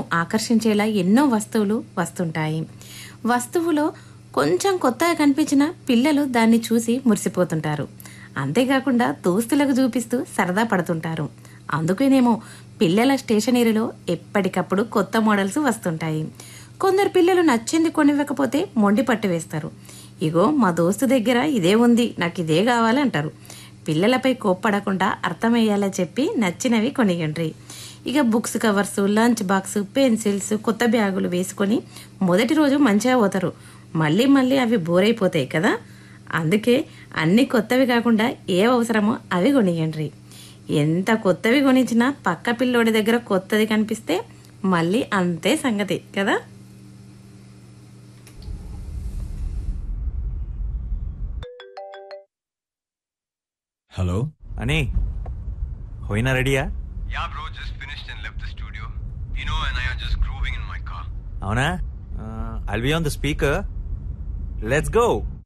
ఆకర్షించేలా ఎన్నో వస్తువులు వస్తుంటాయి వస్తువులో కొంచెం కొత్తగా కనిపించిన పిల్లలు దాన్ని చూసి మురిసిపోతుంటారు అంతేకాకుండా దోస్తులకు చూపిస్తూ సరదా పడుతుంటారు అందుకేనేమో పిల్లల స్టేషనరీలో ఎప్పటికప్పుడు కొత్త మోడల్స్ వస్తుంటాయి కొందరు పిల్లలు నచ్చింది కొనివ్వకపోతే మొండి పట్టు వేస్తారు ఇగో మా దోస్తు దగ్గర ఇదే ఉంది నాకు ఇదే కావాలంటారు పిల్లలపై కోప్పడకుండా అర్థమయ్యేలా చెప్పి నచ్చినవి కొనియండ్రి ఇక books covers lunch box pencils కొత్త బ్యాగులు వేసుకొని మొదటి రోజు మంచిగా పోతారు మళ్ళీ మళ్ళీ అవి బోర్ అయిపోతాయి కదా అందుకే అన్ని కొత్తవి కాకుండా ఏ అవసరమో అవి కొనియండ్రి ఎంత కొత్తవి కొనిచ్చినా పక్క పిల్లోడి దగ్గర కొత్తది కనిపిస్తే మళ్ళీ అంతే సంగతి కదా హలో అని పోయినా రెడీయా Yeah, bro, just finished and left the studio. You know, and I are just grooving in my car. అవునా I'll be on the speaker let's go